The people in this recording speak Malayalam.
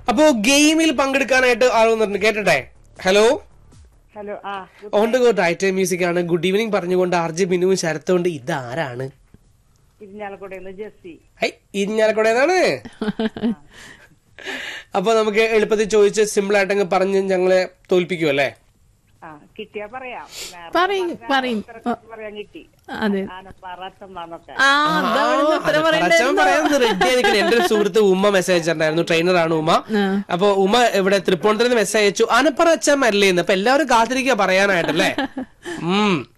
അപ്പോ ഗെയിമിൽ പങ്കെടുക്കാനായിട്ട് ആൾ വന്നിട്ടുണ്ട് കേട്ടട്ടെ ഹലോ ഹലോ ആ on to go title music ആണ് ഗുഡ് ഈവനിങ് പറഞ്ഞുകൊണ്ട് ആർ ജെ ബിനുവും ശരത്തുകൊണ്ട് ഇതാരാണ് ഇരിഞ്ഞാലക്കുടയിൽ ജെസ്സി ഹൈ ഇരിഞ്ഞാലക്കുടേതാണ് അപ്പൊ നമുക്ക് എളുപ്പത്തിൽ ചോദിച്ച് സിമ്പിൾ ആയിട്ടങ്ങ് പറഞ്ഞ് ഞങ്ങളെ തോൽപ്പിക്കും അല്ലേ ആ കിട്ടിയാ പറയാം നേരത്തെ പറയും പറഞ്ഞ പറയും ഉത്തരത്തിൽ പറയാൻ കിട്ടി അതെ ആനപ്പാറത്തമ്മന്നൊക്കെ ആ അതാണ് ഉത്തരം പറയാൻ പറയണ്ടേ റെഡി ആയിരിക്കണം എന്റെ ഒരു സുഹൃത്ത് ഉമ്മ മെസ്സേജ് അയച്ചിട്ടുണ്ടായിരുന്നു ട്രെയിനറാണ് ഉമ്മ അപ്പൊ ഉമ്മ ഇവിടെ തൃപ്പൂണിത്തുറന്ന് മെസ്സേജ് അയച്ചു ആനപ്പറ അച്ഛൻ അല്ലേ എന്ന് അപ്പൊ എല്ലാവരും കാത്തിരിക്കുക പറയാനായിട്ടല്ലേ ഉം